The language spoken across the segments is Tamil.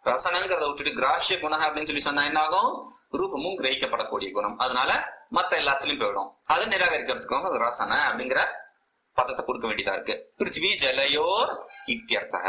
ரசனங்கிறத விட்டுட்டு கிராஹ்ய குணம் அப்படின்னு சொல்லி சொன்னா என்ன ஆகும் ரூபமும் கிரகிக்கப்படக்கூடிய குணம் அதனால மத்த எல்லாத்துலயும் போயிடும் அதை நிராகரிக்கிறதுக்கும் அது ரசன அப்படிங்கிற பதத்தை கொடுக்க வேண்டியதா இருக்கு பிருத்திவி ஜலயோர் இத்தியர்த்தக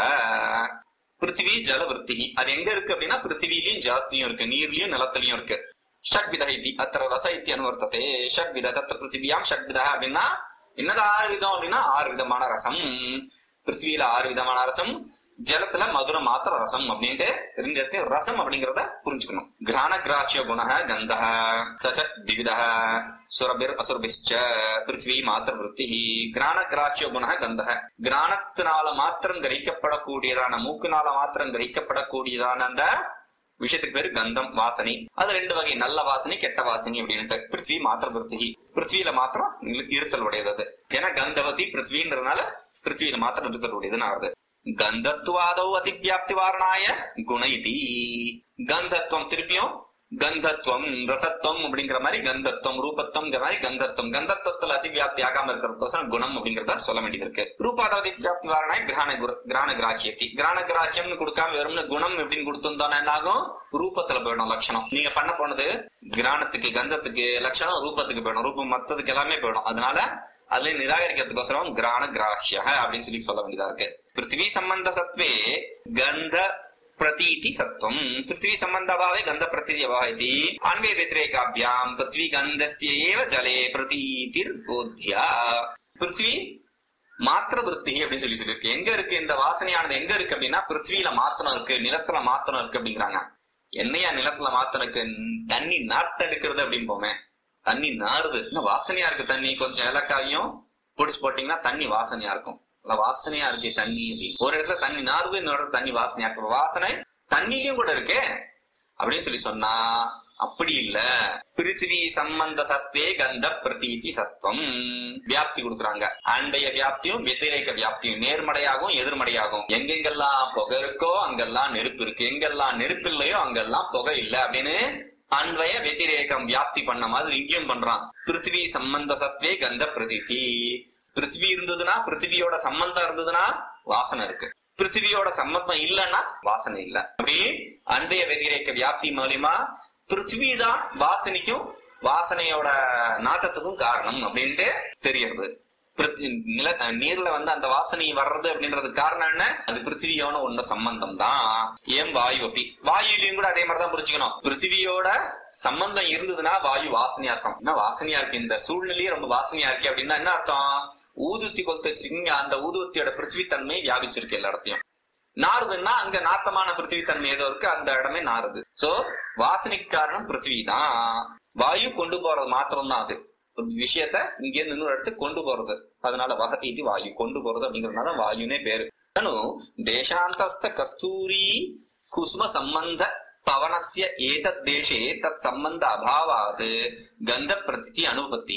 பிருத்திவி ஜல விருத்தி அது எங்க இருக்கு அப்படின்னா பிருத்திவிலையும் ஜலத்திலையும் இருக்கு நீர்லயும் நிலத்திலையும் இருக்கு ஷட்வித இத்தி அத்தர ரச இத்தி அனுவர்த்ததே ஷட்வித தத்த பிருத்திவியாம் ஷட்வித அப்படின்னா என்னது ஆறு விதம் அப்படின்னா ஆறு விதமான ரசம் பிருத்திவியில ஆறு விதமான ரசம் ஜலத்துல மதுர மாத்திர ரசம் அப்படின்ட்டு ரெண்டு இடத்தையும் ரசம் அப்படிங்கறத புரிஞ்சுக்கணும் கிரான கிராட்சிய குண கந்த சச்ச திவித சுரபிர் அசுரபிஷ்ச பிருத்திவி மாத்திர விருத்தி கிரான கிராட்சிய குண கந்த கிரானத்தினால மாத்திரம் கிரகிக்கப்படக்கூடியதான மூக்குனால மாத்திரம் கிரகிக்கப்படக்கூடியதான அந்த விஷயத்துக்கு பேரு கந்தம் வாசனை அது ரெண்டு வகை நல்ல வாசனை கெட்ட வாசனை அப்படின்ட்டு பிருத்திவி மாத்திர பிருத்திவி பிருத்திவியில மாத்திரம் இருத்தல் உடையது அது ஏன்னா கந்தவதி பிருத்திவின்றதுனால பிருத்திவியில மாத்திரம் இருத்தல் உடையதுன்னு ஆகுது கந்தத்வாதோ அதிவியாப்தி வாரணாய குண இதி கந்தத்துவம் திருப்பியும் கந்தத்துவம் ரசத்துவம் அப்படிங்கிற மாதிரி கந்தத்துவம் ரூபத்துவம்ங்கிற மாதிரி கந்தத்துவம் கந்தத்துவத்துல அதிவியாப்தி ஆகாம இருக்கிறதுக்கோசரம் குணம் அப்படிங்கறத சொல்ல வேண்டியது இருக்கு ரூபாத அதிவியாப்தி வாரணாய கிரான குர- கிரான கிராக்கியத்தி கிரான கிராக்கியம்னு கொடுக்காம வெறும்னு குணம் எப்படின்னு கொடுத்திருந்தோம்னா என்ன ஆகும் ரூபத்துல போயிடும் லட்சணம் நீங்க பண்ண போனது கிரானத்துக்கு கந்தத்துக்கு லட்சணம் ரூபத்துக்கு போயிடும் ரூபம் மத்ததுக்கு எல்லாமே போயிடும் அதனால அதுல நிராகரிக்கிறதுக்கோசரம் கிரான கிராஹ்ய அப்படின்னு சொல்லி சொல்ல வேண்டியதா இருக்கு பிருத்திவி சம்பந்த சத்வே கந்த பிரதீதி சத்வம் பிருத்திவி சம்பந்தபாவே கந்த பிரதீதி அபாவதி அன்வே व्यतिरेकाभ्याम பிருத்திவி கந்தஸ்ய ஏவ ஜலே பிரதீதிர் போத்யா பிருத்திவி மாத்திர விருத்தி அப்படின்னு சொல்லி சொல்லியிருக்கு எங்க இருக்கு இந்த வாசனையானது எங்க இருக்கு அப்படின்னா பிருத்திவியில மாத்திரம் இருக்கு நிலத்துல மாத்திரம் இருக்கு அப்படிங்கிறாங்க என்னையா நிலத்துல மாத்திரம் இருக்கு தண்ணி நாத்தெடுக்கிறது அப்படின்னு போமே தண்ணி நாறுது இன்னும் வாசனையா இருக்கு தண்ணி கொஞ்சம் ஏலக்காயும் பொடிச்சு போட்டீங்கன்னா தண்ணி வாசனையா இருக்கும் இல்ல வாசனையா இருக்கு தண்ணி அப்படின்னு ஒரு இடத்துல தண்ணி நாறுது இன்னொரு இடத்துல தண்ணி வாசனையா இருக்கு வாசனை தண்ணிலயும் கூட இருக்கே அப்படின்னு சொல்லி சொன்னா அப்படி இல்ல பிருத்திவி சம்பந்த சத்வே கந்த பிரதீதி சத்வம் வியாப்தி கொடுக்குறாங்க அண்டைய வியாப்தியும் வெத்திரேக வியாப்தியும் நேர்மறையாகவும் எதிர்மறையாகும் எங்கெங்கெல்லாம் புகை இருக்கோ அங்கெல்லாம் நெருப்பு இருக்கு எங்கெல்லாம் நெருப்பு இல்லையோ அங்கெல்லாம் புகை இல்ல அப்படின்னு அன்வய வெத்திரேகம் வியாப்தி பண்ண மாதிரி இங்கேயும் பண்றான் பிருத்திவி சம்பந்த சத்வே கந்த பிரதீதி பிருத்திவி இருந்ததுன்னா பிருத்திவியோட சம்பந்தம் இருந்ததுன்னா வாசனை இருக்கு பிருத்திவியோட சம்பந்தம் இல்லைன்னா வாசனை இல்ல அப்படி அன்றைய வெதிரேக்க வியாப்தி மூலியமா பிருத்திவி தான் வாசனைக்கும் வாசனையோட நாட்டத்துக்கும் காரணம் அப்படின்ட்டு தெரியறது பிருத்தி- நில அஹ் நீர்ல வந்து அந்த வாசனை வர்றது அப்படின்றதுக்கு காரணம் என்ன அது பிருத்திவியோட ஒண்ணு சம்பந்தம் தான் ஏன் வாயு அப்படி வாயுலையும் கூட அதே மாதிரிதான் புரிஞ்சுக்கணும் பிருத்திவியோட சம்பந்தம் இருந்ததுன்னா வாயு வாசனையா இருக்கும் என்ன வாசனையா இருக்கு இந்த சூழ்நிலையே ரொம்ப வாசனையா இருக்கு அப்படின்னா என்ன அர்த்தம் ஊதுவத்தி கொளுத்து வச்சிருக்கீங்க அந்த ஊதுவத்தியோட பிருத்திவி தன்மை வியாபிச்சிருக்கு எல்லா இடத்தையும் நாறுதுன்னா அங்க நாத்தமான பிருத்திவி தன்மை ஏதோ இருக்கு அந்த இடமே நாறுது சோ வாசனைக்கு காரணம் பிருத்திவி தான் வாயு கொண்டு போறது மாத்திரம் தான் அது ஒரு விஷயத்த இங்க இருந்து இன்னொரு இடத்துக்கு கொண்டு போறது அதனால வகதி இது வாயு கொண்டு போறது அப்படிங்கறதுனால வாயுனே பேரு அனு தேசாந்தஸ்த கஸ்தூரி குசும சம்பந்த பவனஸ்ய ஏதத் தேசே தத் சம்பந்த அபாவாத் கந்த பிரதி அனுபத்தி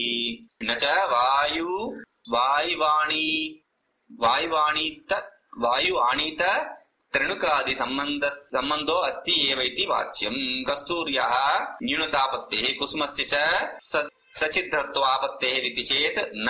நச்ச வாயு வாயுவாணி वायुवाणीत वायु आनीत त्रणुकादि सम्बन्ध सम्बन्धो अस्ति एव इति वाच्यम् कस्तूर्यः न्यूनतापत्तेः कुसुमस्य च स- सचिद्धत्वापत्तेः इति चेत् न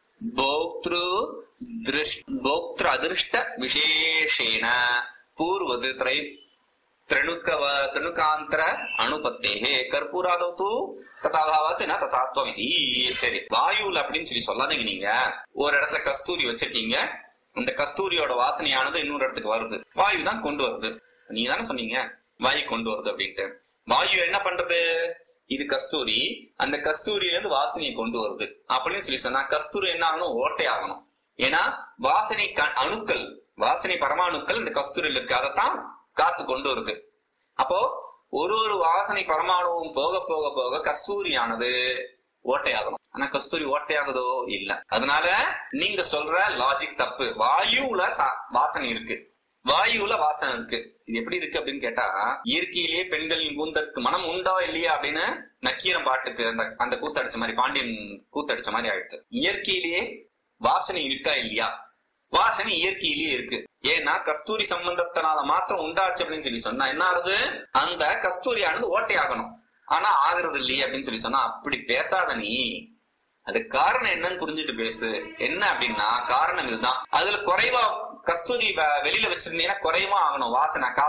भोक्तृ दृष् भोक्तृ अदृष्ट विशेषेण पूर्वद् त्रै त्रणुकव त्रणुकान्तर அணுபத்தேः கற்பூராதோ தூ ததாபாவத்து ந ததாத்வமிதி சரி வாயுல அப்படின்னு சொல்லி சொல்லாதீங்க நீங்க ஒரு இடத்துல கஸ்தூரி வச்சிருக்கீங்க இந்த கஸ்தூரியோட வாசனையானது இன்னொரு இடத்துக்கு வருது வாயு தான் கொண்டு வருது நீங்க தானே சொன்னீங்க வாயு கொண்டு வருது அப்படின்ட்டு வாயு என்ன பண்றது இது கஸ்தூரி அந்த கஸ்தூரியில இருந்து வாசனையை கொண்டு வருது அப்படின்னு சொல்லி சொன்னா கஸ்தூரி என்ன ஆகணும் ஓட்டை ஆகணும் ஏன்னா வாசனை க- அணுக்கள் வாசனை பரமாணுக்கள் இந்த கஸ்தூரியில் இருக்கு அதைத்தான் காத்து கொண்டு வருது அப்போ ஒரு ஒரு வாசனை பரமாணுவும் போக போக போக கஸ்தூரியானது ஓட்டையாகணும் ஆனா கஸ்தூரி ஓட்டையாகுதோ இல்ல அதனால நீங்க சொல்ற லாஜிக் தப்பு வாயுல சா- வாசனை இருக்கு வாயுல வாசனை இருக்கு இது எப்படி இருக்கு அப்படின்னு கேட்டா இயற்கையிலேயே பெண்களின் கூந்தற்கு மனம் உண்டா இல்லையா அப்படின்னு நக்கீரம் பாட்டுக்கு அந்த அந்த கூத்தடிச்ச மாதிரி பாண்டியன் கூத்தடிச்ச மாதிரி ஆயிடுது இயற்கையிலேயே வாசனை இருக்கா இல்லையா வாசனை இயற்கையிலேயே இருக்கு ஏன்னா கஸ்தூரி சம்பந்தத்தினால மாத்திரம் உண்டாச்சு அப்படின்னு சொல்லி சொன்னா என்ன ஆகுது அந்த கஸ்தூரியானது ஓட்டையாகணும் ஆனா ஆகுறது இல்லையே அப்படின்னு சொல்லி சொன்னா அப்படி பேசாத நீ அது காரணம் என்னன்னு புரிஞ்சுட்டு பேசு என்ன அப்படின்னா காரணம் இதுதான் அதுல குறைவா கஸ்தூரி வ- வெளியில வச்சிருந்தீங்கன்னா குறைவா ஆகணும் வாசனை